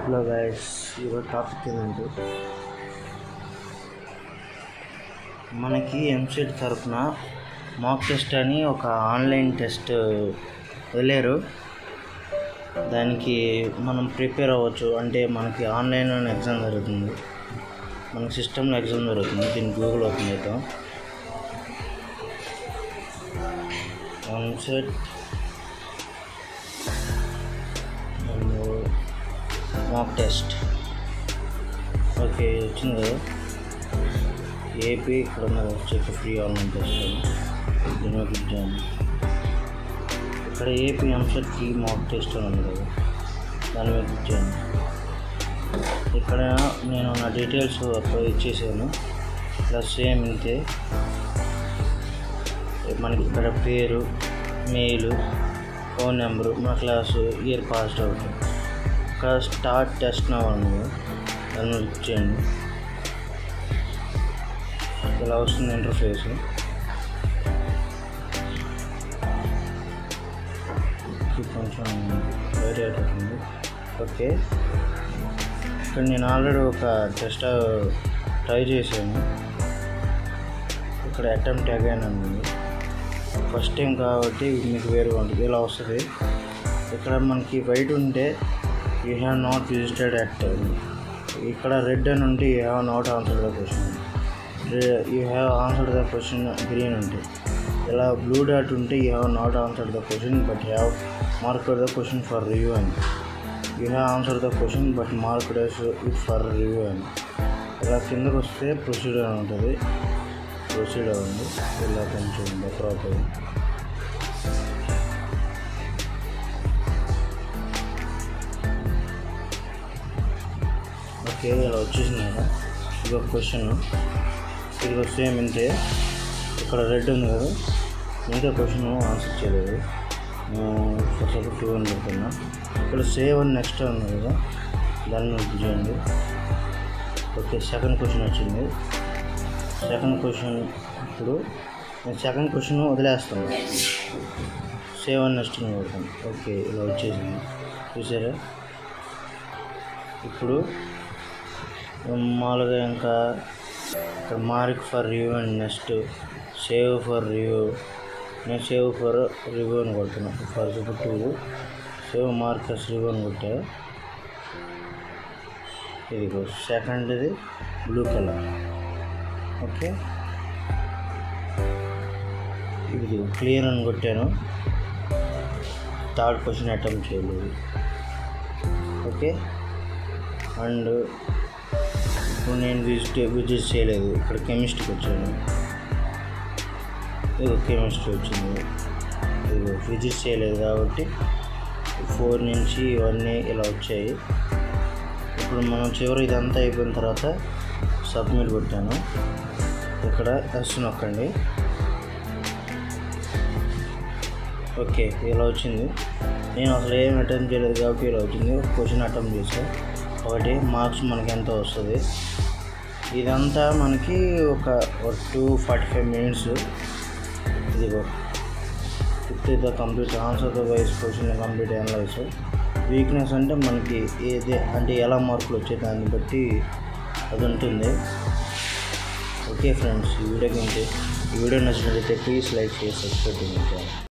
hello guys ఈరోజు topic ఏంటంటే మనకి ఎంసెట్ తరఫున మాక్ టెస్ట్ అని ఒక ఆన్లైన్ టెస్ట్ వదిలేరు దానికి మనం ప్రిపేర్ అవ్వచ్చు అంటే మనకి ఆన్లైన్లోనే ఎగ్జామ్ జరుగుతుంది మనకి సిస్టంలో ఎగ్జామ్ జరుగుతుంది దీన్ని గూగుల్ ఓపెన్ చేద్దాం ఎంసెట్ మాక్ టెస్ట్ ఓకే వచ్చింది కదా ఏపీ ఇక్కడ ఉన్నది వచ్చేసి ఫ్రీ ఆన్లైన్ టెస్ట్ అని దీని మీద క్లిక్ చేయండి ఇక్కడ AP EAMCET free mock test అని ఉంది కదా దాని మీద క్లిక్ చేయండి ఇక్కడ నేను నా డీటెయిల్స్ అప్పుడు ఇచ్చేసాను ప్లస్ సేమ్ ఇంతే మనకి ఇక్కడ పేరు మెయిల్ ఫోన్ నెంబరు మా క్లాసు ఇయర్ పాస్డ్ అవుట్ ఇక్కడ స్టార్ట్ టెస్ట్ నా ఉంది దాన్ని క్లిక్ చేయండి ఇలా వస్తుంది ఇంటర్ఫేస్ కొంచెం వేరే అవుతుంది ఓకే ఇక్కడ నేను ఆల్రెడీ ఒక టెస్ట్ ట్రై చేశాను ఇక్కడ అటెంప్ట్ అగైన్ ఉంది ఫస్ట్ టైం కాబట్టి మీకు వేరుగా ఉంటుంది ఇలా వస్తుంది ఇక్కడ మనకి వైట్ ఉంటే you have not visited act ఇక్కడ రెడ్ అని ఉంటే you have not answered the question you have answered the question green ఉంటే ఇలా బ్లూ డాట్ ఉంటే you have not answered the question but have marked the question for review అని you have answer the question but marked it for review అని ఇలా కిందకు వస్తే procedure అని ఉంటుంది ప్రొసీడ్ అవ్వండి ఇలా కొంచెం బెటర్ అవుతుంది ఓకే ఇలా వచ్చేసింది కదా ఇది ఒక క్వశ్చన్ ఇది ఒక సేమ్ ఇంతే ఇక్కడ రెడ్ ఉంది కదా ఇంతే క్వశ్చన్ ఆన్సర్ చేయలేదు ఫర్ సపోజ్ టూ అని పెడుతున్నా ఇక్కడ సేవ్ అని నెక్స్ట్ ఉంది కదా దాన్ని క్లిక్ చేయండి ఓకే సెకండ్ క్వశ్చన్ వచ్చింది సెకండ్ క్వశ్చన్ ఇప్పుడు నేను సెకండ్ క్వశ్చన్ వదిలేస్తాను సేవ్ అని నెక్స్ట్ కొడతాను ఓకే ఇలా వచ్చేసింది చూసారా ఇప్పుడు మామూలుగా ఇంకా ఇక్కడ mark for review and next save for review నేను సేవ్ ఫర్ రివ్యూ అని కొడుతున్నాను for suppose two save markers review అని కొట్టా ఇదిగో సెకండ్ది బ్లూ కలర్ ఓకే ఇది క్లియర్ అని కొట్టాను థర్డ్ క్వశ్చన్ అటెంప్ట్ చేయలేదు ఓకే అండ్ ఇప్పుడు నేను విజిట్ విజిట్ చేయలేదు ఇక్కడ కెమిస్ట్రీకి వచ్చాను ఇది కెమిస్ట్రీ వచ్చింది ఇది విజిట్ చేయలేదు కాబట్టి ఫోర్ నుంచి ఇవన్నీ ఇలా వచ్చాయి ఇప్పుడు మనం చివరి ఇదంతా అయిపోయిన తర్వాత సబ్మిట్ కొట్టాను ఇక్కడ ఎస్ నొక్కండి ఓకే ఇలా వచ్చింది నేను అసలు ఏం అటెంప్ట్ చేయలేదు కాబట్టి ఇలా వచ్చింది క్వశ్చన్ అటెంప్ట్ చేసాను ఒకటి మార్క్స్ మనకి ఎంత వస్తుంది ఇదంతా మనకి ఒక టూ ఫార్టీ ఫైవ్ మినిట్స్ ఇదిగో fifth the complete answer the wise question complete analyse weakness అంటే మనకి ఏది అంటే ఎలా మార్కులు వచ్చే దాన్ని బట్టి అది ఉంటుంది ఓకే ఫ్రెండ్స్ ఈ వీడియోకి ఈ వీడియో నచ్చినట్లయితే ప్లీజ్ లైక్ చేసి సబ్స్క్రైబ్ చేయండి